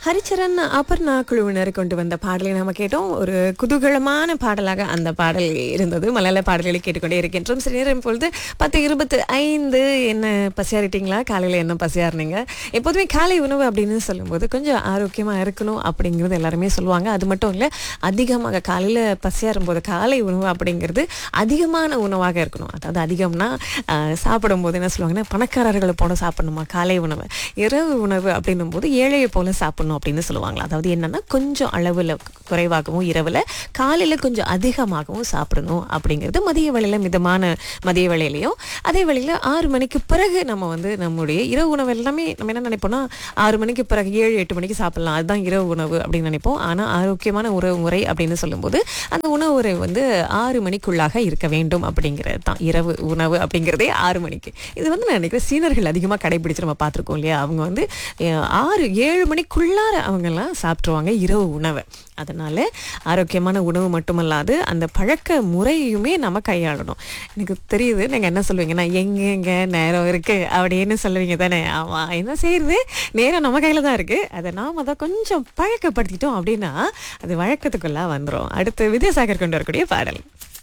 ஹரிச்சரன் அபர்ணா குழுவினர் கொண்டு வந்த பாடலை நாம கேட்டோம் ஒரு குதூகலமான பாடலாக அந்த பாடல் இருந்தது மலையாள பாடல்களை கேட்டுக்கொண்டே இருக்கின்றோம் சில நேரம் இப்பொழுது பத்து இருபத்து ஐந்து என்ன பசியாரிட்டீங்களா காலையில் என்ன பசியாருனீங்க எப்போதுமே காலை உணவு அப்படின்னு சொல்லும்போது கொஞ்சம் ஆரோக்கியமாக இருக்கணும் அப்படிங்கிறது எல்லாருமே சொல்லுவாங்க அது மட்டும் இல்லை அதிகமாக காலையில் பசியாரும் போது காலை உணவு அப்படிங்கிறது அதிகமான உணவாக இருக்கணும் அதாவது அதிகம்னா ஆஹ், சாப்பிடும்போது என்ன சொல்லுவாங்கன்னா பணக்காரர்களை போல சாப்பிடணுமா காலை உணவு இரவு உணவு அப்படின்னும் போது ஏழையை போல சாப்பிடணும் அப்படின்னு சொல்லுவாங்களா அதாவது என்னன்னா கொஞ்சம் அளவில் குறைவாகவும் இரவில் காலையில் கொஞ்சம் அதிகமாகவும் சாப்பிடணும் அப்படிங்கிறது மதிய வேளையில் மிதமான மதிய வேளையிலையும் அதே வேளையில் ஆறு மணிக்கு பிறகு நம்ம வந்து நம்முடைய இரவு உணவு எல்லாமே நம்ம என்ன நினைப்போம்னா ஆறு மணிக்கு பிறகு ஏழு எட்டு மணிக்கு சாப்பிடலாம் அதுதான் இரவு உணவு அப்படின்னு நினைப்போம் ஆனால் ஆரோக்கியமான உறவு முறை அப்படின்னு சொல்லும்போது அந்த உணவு முறை வந்து ஆறு மணிக்குள்ளாக இருக்க வேண்டும் அப்படிங்கிறது தான் இரவு உணவு அப்படிங்கிறதே ஆறு மணிக்கு இது வந்து நான் நினைக்கிறேன் சீனர்கள் அதிகமாக கடைபிடிச்சு நம்ம பார்த்துருக்கோம் இல்லையா அவங்க வந்து அஹ், ஆறு ஏழு மணிக்குள்ளார அவங்கெல்லாம் சாப்பிட்ருவாங்க இரவு உணவை அதனால ஆரோக்கியமான உணவு மட்டுமல்லாது அந்த பழக்க முறையுமே நம்ம கையாளணும் எனக்கு தெரியுது நீங்கள் என்ன சொல்லுவீங்கன்னா எங்கெங்க நேரம் இருக்கு அப்படின்னு சொல்லுவீங்க தானே ஆமாம் என்ன செய்யுது நேரம் நம்ம கையில் தான் இருக்கு அதை நாம் அதை கொஞ்சம் பழக்கப்படுத்திட்டோம் அப்படின்னா அது வழக்கத்துக்குள்ளே வந்துடும் அடுத்து வித்யாசாகர் கொண்டு வரக்கூடிய பாடல்